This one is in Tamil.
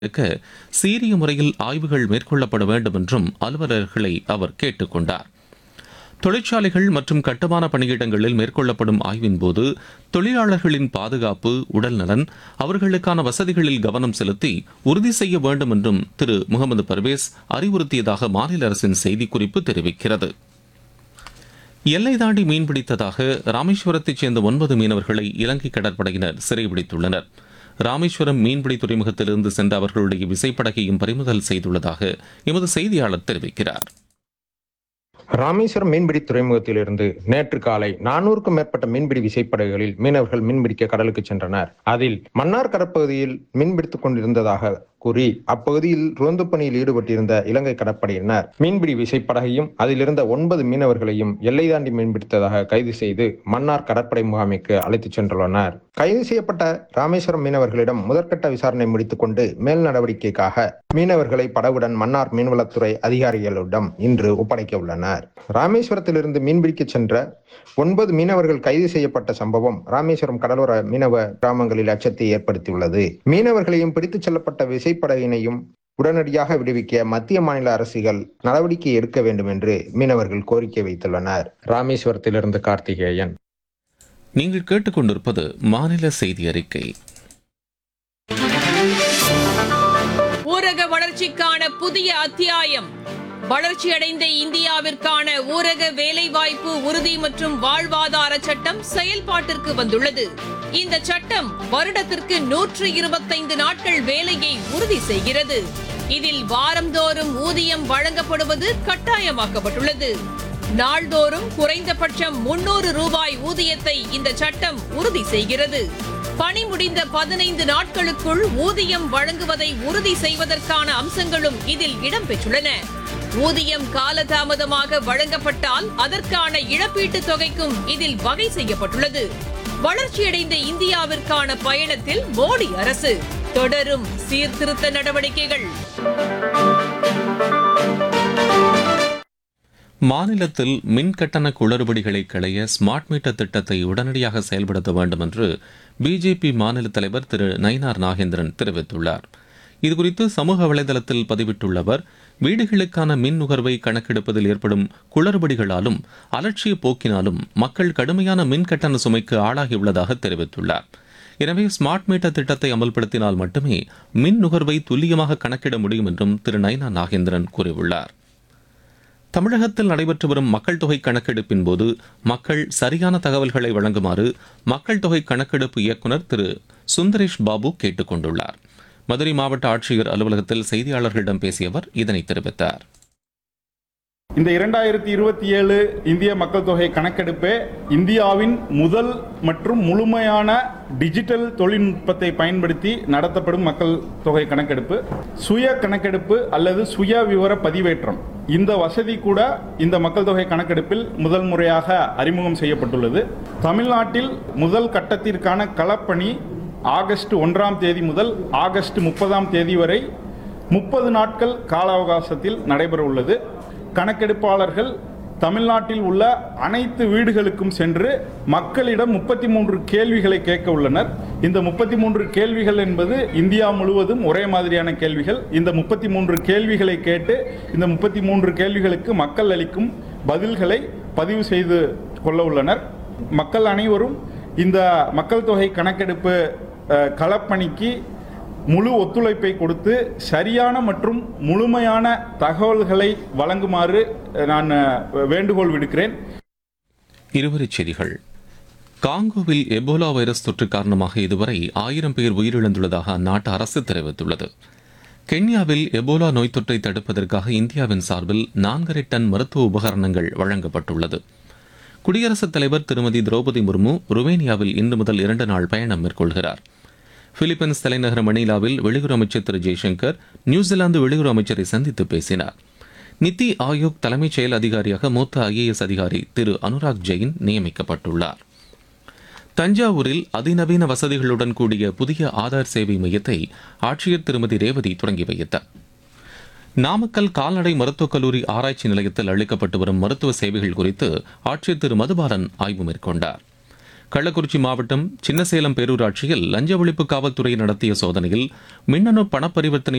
இருக்க சீரிய முறையில் ஆய்வுகள் மேற்கொள்ளப்பட வேண்டும் என்றும் அலுவலர்களை அவர் கேட்டுக் கொண்டார் தொழிற்சாலைகள் மற்றும் கட்டுமான பணியிடங்களில் மேற்கொள்ளப்படும் ஆய்வின் போது தொழிலாளர்களின் பாதுகாப்பு உடல்நலன் அவர்களுக்கான வசதிகளில் கவனம் செலுத்தி உறுதி செய்ய வேண்டும் என்றும் திரு முகமது பர்வேஸ் அறிவுறுத்தியதாக மாநில அரசின் செய்திக்குறிப்பு தெரிவிக்கிறது எல்லை தாண்டி மீன்பிடித்ததாக ராமேஸ்வரத்தைச் சேர்ந்த ஒன்பது மீனவர்களை இலங்கை கடற்படையினர் சிறைபிடித்துள்ளனர் ராமேஸ்வரம் மீன்பிடி துறைமுகத்திலிருந்து சென்ற அவர்களுடைய விசைப்படகையும் பறிமுதல் செய்துள்ளதாக எமது செய்தியாளர் தெரிவிக்கிறார் ராமேஸ்வரம் மீன்பிடி துறைமுகத்திலிருந்து நேற்று காலை நானூறுக்கும் மேற்பட்ட மீன்பிடி விசைப்படகுகளில் மீனவர்கள் மீன்பிடிக்க கடலுக்கு சென்றனர் அதில் மன்னார் கடற்பகுதியில் மீன்பிடித்துக் கொண்டிருந்ததாக கூறி அப்பகுதியில் ரோந்து பணியில் ஈடுபட்டிருந்த இலங்கை கடற்படையினர் மீன்பிடி விசைப்படகையும் அதிலிருந்த ஒன்பது மீனவர்களையும் எல்லை தாண்டி மீன்பிடித்ததாக கைது செய்து மன்னார் கடற்படை முகாமைக்கு அழைத்துச் சென்றுள்ளனர் கைது செய்யப்பட்ட ராமேஸ்வரம் மீனவர்களிடம் முதற்கட்ட விசாரணை முடித்துக் கொண்டு மேல் நடவடிக்கைக்காக மீனவர்களை படகுடன் மன்னார் மீன்வளத்துறை அதிகாரிகளிடம் இன்று ஒப்படைக்க உள்ளனர் ராமேஸ்வரத்திலிருந்து மீன்பிடிக்க சென்ற ஒன்பது மீனவர்கள் கைது செய்யப்பட்ட சம்பவம் ராமேஸ்வரம் கடலோர மீனவ கிராமங்களில் அச்சத்தை ஏற்படுத்தியுள்ளது மீனவர்களையும் பிடித்துச் செல்லப்பட்ட விசைப்படகினையும் உடனடியாக விடுவிக்க மத்திய மாநில அரசுகள் நடவடிக்கை எடுக்க வேண்டும் என்று மீனவர்கள் கோரிக்கை வைத்துள்ளனர் ராமேஸ்வரத்திலிருந்து கார்த்திகேயன் நீங்கள் கேட்டுக்கொண்டிருப்பது மாநில செய்தி அறிக்கை ஊரக வளர்ச்சிக்கான புதிய அத்தியாயம் வளர்ச்சியடைந்த இந்தியாவிற்கான ஊரக வேலைவாய்ப்பு உறுதி மற்றும் வாழ்வாதார சட்டம் செயல்பாட்டிற்கு வந்துள்ளது இந்த சட்டம் வருடத்திற்கு நூற்று இருபத்தைந்து நாட்கள் வேலையை உறுதி செய்கிறது இதில் வாரந்தோறும் ஊதியம் வழங்கப்படுவது கட்டாயமாக்கப்பட்டுள்ளது நாள்தோறும் குறைந்தபட்சம் முன்னூறு ரூபாய் ஊதியத்தை இந்த சட்டம் உறுதி செய்கிறது பணி முடிந்த பதினைந்து நாட்களுக்குள் ஊதியம் வழங்குவதை உறுதி செய்வதற்கான அம்சங்களும் இதில் இடம்பெற்றுள்ளன ஊதியம் காலதாமதமாக வழங்கப்பட்டால் அதற்கான இழப்பீட்டுத் தொகைக்கும் இதில் வகை செய்யப்பட்டுள்ளது வளர்ச்சியடைந்த இந்தியாவிற்கான பயணத்தில் மோடி அரசு தொடரும் சீர்திருத்த நடவடிக்கைகள் மாநிலத்தில் மின் கட்டண குளறுபடிகளை களைய ஸ்மார்ட் மீட்டர் திட்டத்தை உடனடியாக செயல்படுத்த வேண்டும் என்று பிஜேபி மாநில தலைவர் திரு நயினார் நாகேந்திரன் தெரிவித்துள்ளார் இதுகுறித்து சமூக வலைதளத்தில் பதிவிட்டுள்ள அவர் வீடுகளுக்கான மின் நுகர்வை கணக்கெடுப்பதில் ஏற்படும் குளறுபடிகளாலும் அலட்சிய போக்கினாலும் மக்கள் கடுமையான மின் கட்டண சுமைக்கு ஆளாகியுள்ளதாக தெரிவித்துள்ளார் எனவே ஸ்மார்ட் மீட்டர் திட்டத்தை அமல்படுத்தினால் மட்டுமே மின் நுகர்வை துல்லியமாக கணக்கிட முடியும் என்றும் திரு நயினா நாகேந்திரன் கூறியுள்ளார் தமிழகத்தில் நடைபெற்று வரும் மக்கள் தொகை கணக்கெடுப்பின் போது மக்கள் சரியான தகவல்களை வழங்குமாறு மக்கள் தொகை கணக்கெடுப்பு இயக்குநர் திரு சுந்தரேஷ் பாபு கேட்டுக் கொண்டுள்ளார் மதுரை மாவட்ட ஆட்சியர் அலுவலகத்தில் செய்தியாளர்களிடம் பேசிய அவர் இதனை தெரிவித்தார் இந்த இரண்டாயிரத்தி இருபத்தி ஏழு இந்திய மக்கள் தொகை கணக்கெடுப்பே இந்தியாவின் முதல் மற்றும் முழுமையான டிஜிட்டல் தொழில்நுட்பத்தை பயன்படுத்தி நடத்தப்படும் மக்கள் தொகை கணக்கெடுப்பு சுய கணக்கெடுப்பு அல்லது சுய விவர பதிவேற்றம் இந்த வசதி கூட இந்த மக்கள் தொகை கணக்கெடுப்பில் முதல் முறையாக அறிமுகம் செய்யப்பட்டுள்ளது தமிழ்நாட்டில் முதல் கட்டத்திற்கான களப்பணி ஆகஸ்ட் ஒன்றாம் தேதி முதல் ஆகஸ்ட் முப்பதாம் தேதி வரை முப்பது நாட்கள் கால அவகாசத்தில் நடைபெற உள்ளது கணக்கெடுப்பாளர்கள் தமிழ்நாட்டில் உள்ள அனைத்து வீடுகளுக்கும் சென்று மக்களிடம் முப்பத்தி மூன்று கேள்விகளை கேட்க உள்ளனர் இந்த முப்பத்தி மூன்று கேள்விகள் என்பது இந்தியா முழுவதும் ஒரே மாதிரியான கேள்விகள் இந்த முப்பத்தி மூன்று கேள்விகளை கேட்டு இந்த முப்பத்தி மூன்று கேள்விகளுக்கு மக்கள் அளிக்கும் பதில்களை பதிவு செய்து கொள்ள உள்ளனர் மக்கள் அனைவரும் இந்த மக்கள் தொகை கணக்கெடுப்பு அஹ், களப்பணிக்கு முழு ஒத்துழைப்பை கொடுத்து சரியான மற்றும் முழுமையான தகவல்களை வழங்குமாறு அஹ், நான் அஹ், வேண்டுகோள் விடுக்கிறேன் இருவரிச் செய்திகள் காங்கோவில் எபோலா வைரஸ் தொற்று காரணமாக இதுவரை ஆயிரம் பேர் உயிரிழந்துள்ளதாக அந்நாட்டு அரசு தெரிவித்துள்ளது கென்யாவில் எபோலா நோய் தொற்றை தடுப்பதற்காக இந்தியாவின் சார்பில் நான்கரை டன் மருத்துவ உபகரணங்கள் வழங்கப்பட்டுள்ளது குடியரசுத் தலைவர் திருமதி திரௌபதி முர்மு ருமேனியாவில் இன்று முதல் இரண்டு நாள் பயணம் மேற்கொள்கிறார் பிலிப்பைன்ஸ் தலைநகர் மணிலாவில் வெளியுறவு அமைச்சர் திரு ஜெய்சங்கர் நியூசிலாந்து வெளியுறவு அமைச்சரை சந்தித்து பேசினார் நித்தி ஆயோக் தலைமைச் செயல் அதிகாரியாக மூத்த ஐஏஎஸ் அதிகாரி திரு அனுராக் ஜெயின் நியமிக்கப்பட்டுள்ளார் தஞ்சாவூரில் அதிநவீன வசதிகளுடன் கூடிய புதிய ஆதார் சேவை மையத்தை ஆட்சியர் திருமதி ரேவதி தொடங்கி வைத்தார் நாமக்கல் கால்நடை மருத்துவக் கல்லூரி ஆராய்ச்சி நிலையத்தில் அளிக்கப்பட்டு வரும் மருத்துவ சேவைகள் குறித்து ஆட்சியர் திரு மதுபாலன் ஆய்வு மேற்கொண்டார் கள்ளக்குறிச்சி மாவட்டம் சின்னசேலம் பேரூராட்சியில் லஞ்ச ஒழிப்பு காவல்துறை நடத்திய சோதனையில் மின்னணு பணப்பரிவர்த்தனை